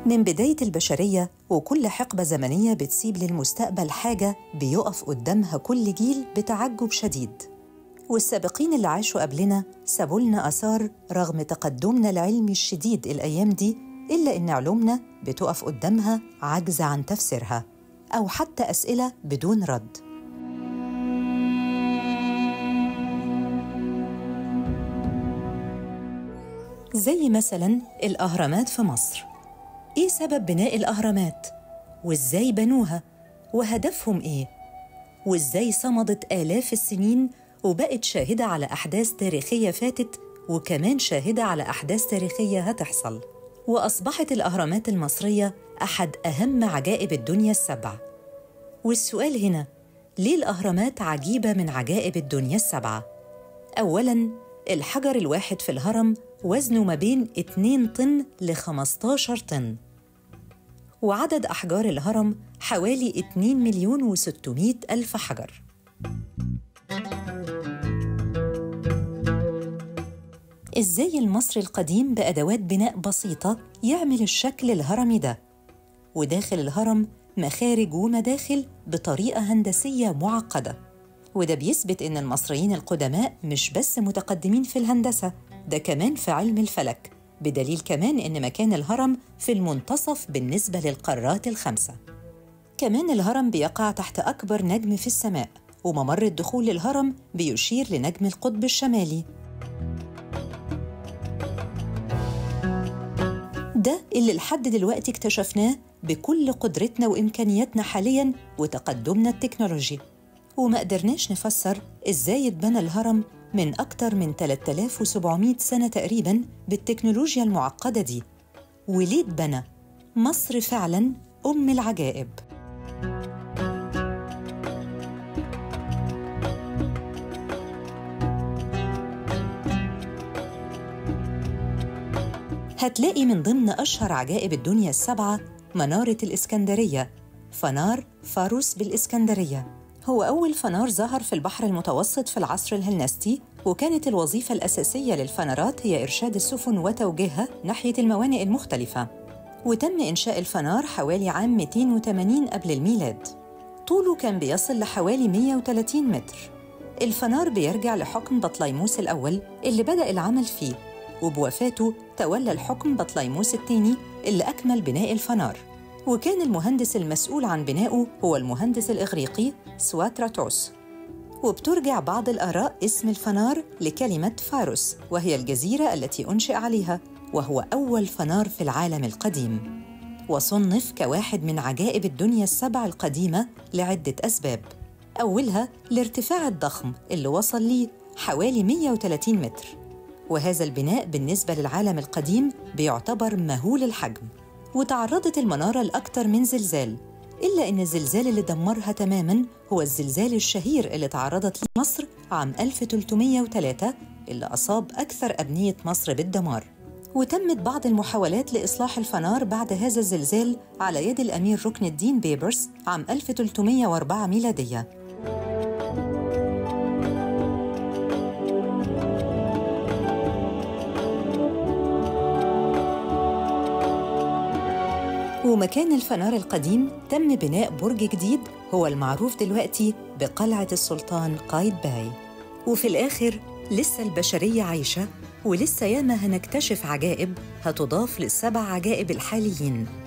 من بداية البشرية وكل حقبة زمنية بتسيب للمستقبل حاجة بيقف قدامها كل جيل بتعجب شديد والسابقين اللي عاشوا قبلنا سابوا لنا آثار رغم تقدمنا العلمي الشديد الأيام دي إلا إن علومنا بتقف قدامها عاجزة عن تفسيرها أو حتى أسئلة بدون رد زي مثلا الأهرامات في مصر إيه سبب بناء الأهرامات؟ وإزاي بنوها؟ وهدفهم إيه؟ وإزاي صمدت آلاف السنين وبقت شاهدة على أحداث تاريخية فاتت وكمان شاهدة على أحداث تاريخية هتحصل وأصبحت الأهرامات المصرية أحد أهم عجائب الدنيا السبع والسؤال هنا ليه الأهرامات عجيبة من عجائب الدنيا السبعة؟ أولاً الحجر الواحد في الهرم وزنه ما بين 2 طن ل 15 طن وعدد أحجار الهرم حوالي 2 مليون و600 ألف حجر إزاي المصري القديم بأدوات بناء بسيطة يعمل الشكل الهرمي ده؟ وداخل الهرم مخارج ومداخل بطريقة هندسية معقدة وده بيثبت إن المصريين القدماء مش بس متقدمين في الهندسة ده كمان في علم الفلك بدليل كمان إن مكان الهرم في المنتصف بالنسبة للقارات الخمسة كمان الهرم بيقع تحت أكبر نجم في السماء وممر الدخول للهرم بيشير لنجم القطب الشمالي ده اللي لحد دلوقتي اكتشفناه بكل قدرتنا وإمكانياتنا حالياً وتقدمنا التكنولوجي وما قدرناش نفسر إزاي اتبنى الهرم من أكتر من 3700 سنة تقريباً بالتكنولوجيا المعقدة دي وليه اتبنى؟ مصر فعلاً أم العجائب هتلاقي من ضمن أشهر عجائب الدنيا السبعة منارة الإسكندرية فنار فاروس بالإسكندرية هو أول فنار ظهر في البحر المتوسط في العصر الهلنستي وكانت الوظيفة الأساسية للفنارات هي إرشاد السفن وتوجيهها ناحية الموانئ المختلفة وتم إنشاء الفنار حوالي عام 280 قبل الميلاد طوله كان بيصل لحوالي 130 متر الفنار بيرجع لحكم بطليموس الأول اللي بدأ العمل فيه وبوفاته تولى الحكم بطليموس الثاني اللي أكمل بناء الفنار وكان المهندس المسؤول عن بنائه هو المهندس الإغريقي سواتراتوس وبترجع بعض الآراء اسم الفنار لكلمة فاروس وهي الجزيرة التي أنشئ عليها وهو أول فنار في العالم القديم وصنف كواحد من عجائب الدنيا السبع القديمة لعدة أسباب أولها الارتفاع الضخم اللي وصل ليه حوالي 130 متر وهذا البناء بالنسبة للعالم القديم بيعتبر مهول الحجم وتعرضت المنارة لأكثر من زلزال إلا أن الزلزال اللي دمرها تماماً هو الزلزال الشهير اللي تعرضت له مصر عام 1303 اللي أصاب أكثر أبنية مصر بالدمار وتمت بعض المحاولات لإصلاح الفنار بعد هذا الزلزال على يد الأمير ركن الدين بيبرس عام 1304 ميلادية ومكان الفنار القديم تم بناء برج جديد هو المعروف دلوقتي بقلعة السلطان قايتباي وفي الآخر لسه البشرية عايشة ولسه ياما هنكتشف عجائب هتضاف للسبع عجائب الحاليين